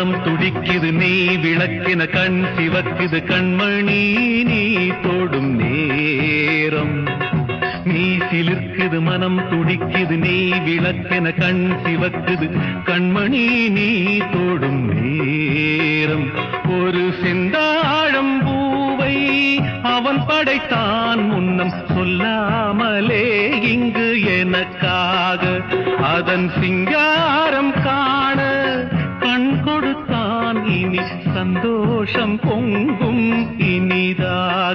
மனம் துடிக்குது நெய் விளக்கின கண் சிவக்குது கண்மணி நீ தொடும் நேரம் நீ சிலிர்க்குது மனம் துடிக்குது நெய் விளக்கென கண் சிவக்குது கண்மணி நீ தொடும் நேரம் ஒரு செந்தாழம் பூவை அவன் படைத்தான் முன்னம் சொல்லாமலே இங்கு எனக்காக அதன் சிங்காரம் காண கண் கொடுத்தான் இனி சந்தோஷம் பொங்கும் இனிதாக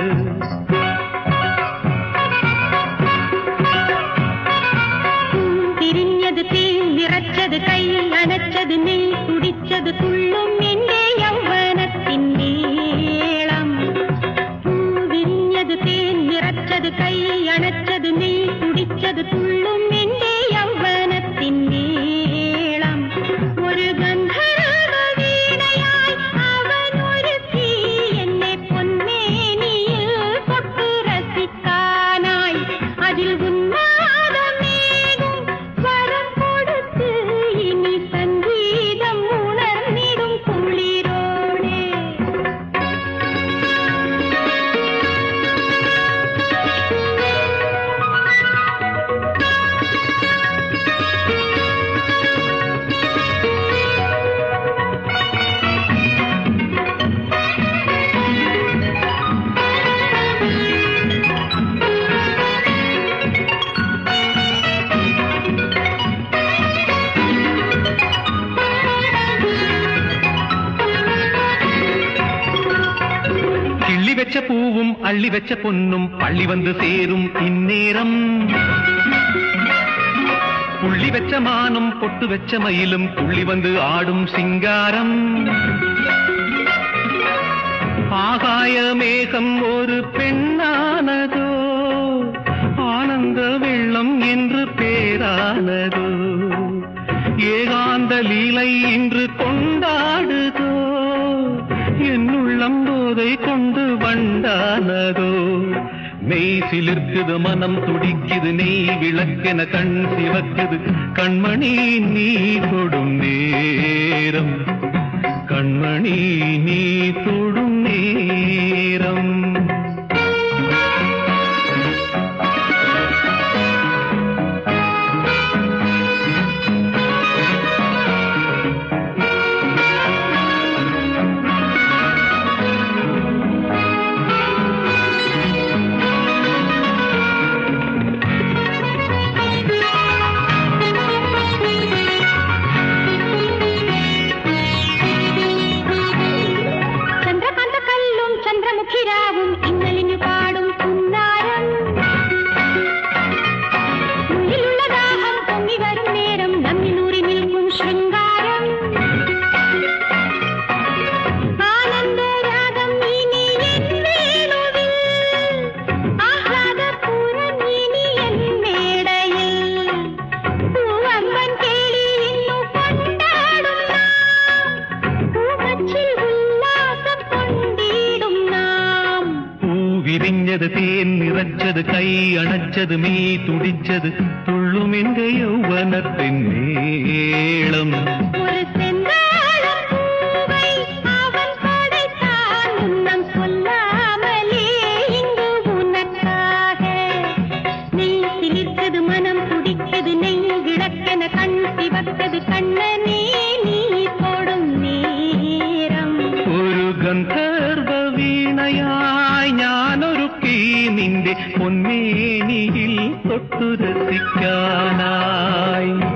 திரிஞ்சது தேன் நிறச்சது கை அணைச்சது நெய் துடிச்சது துள்ளும் எங்கே யௌவனத்தின் நீளம் விரிஞ்சது தேன் நிறச்சது கை அணைச்சது நெய் துடிச்சது துள்ளும் எங்கே யௌவனத்தின் நீளம் ஒரு கந்தர்வ வீணையாய் அவன் ஒரு தீ என்னை பொன்மேனியில் தொட்டு ரசிக்கானாய் அதில் உன்னாத மேகம் வரம் கொடுத்து இனி சங்கீதம் உணர்ந்திடும் குளிரோடே கிள்ளி வச்ச பூவும் அள்ளி வச்ச பொன்னும் பள்ளி வந்து சேரும் இந்நேரம் புள்ளி வச்ச மானும் பொட்டு வச்ச மயிலும் துள்ளி வந்து ஆடும் சிங்காரம் ஆகாய மேகம் ஒரு பெண்ணானதோ ஆனந்த வெள்ளம் என்று பேரானதோ ஏகாந்த லீலை இன்று கொண்டாடுதோ என்னுள்ளம் போதை கொண்டு வண்டானதோ மெய் சிலிர்க்குது மனம் துடிக்குது நெய் விளக்கென கண் சிவக்குது கண்மணி நீ தொடும் நேரம் கண்மணி நீ தொடும் நேரம் ചന്ദ്രകാന്ത കല്ലും ചന്ദ്രമുഖിരാവും ഇന്നലിന് പാടും പുന്നാരം ഉള്ളിലുള്ള ദാഹം പൊങ്ങി വരും നേരം നമ്മിലൂറി നിൽക്കും ശൃംഗാരം ആനന്ദരാഗം ഇനി എൻ വേണുവിൽ ആഹ്ലാദപൂരം ഇനി എൻ മേടയിൽ പൂവമ്പൻ കേളി ഇന്നു കൊണ്ടാടും നാം പൂവച്ചിൽ ഉല്ലാസം കൊണ്ടിടും നാം பூ விரிஞ்சது தேன் நிறச்சது கை அணைச்சது மெய் துடிச்சது துள்ளும் இந்த யௌவனத்தின் மேளம் ஒரு செந்தாழம் பூவை அவன் படைத்தான் முன்னம் சொல்லாமலே இங்கு உனக்காக நெய் சிலிர்த்தது மனம் துடித்தது நெய் விளக்கென கண் சிவத்தது கண்ணனே நீ தொடும் நேரம் ഒരു ഗന്ധർവ വീണയായി ഞാനൊരുക്കി നിന്റെ പൊന്മേനിയിൽ തൊട്ടു രസിക്കാനായി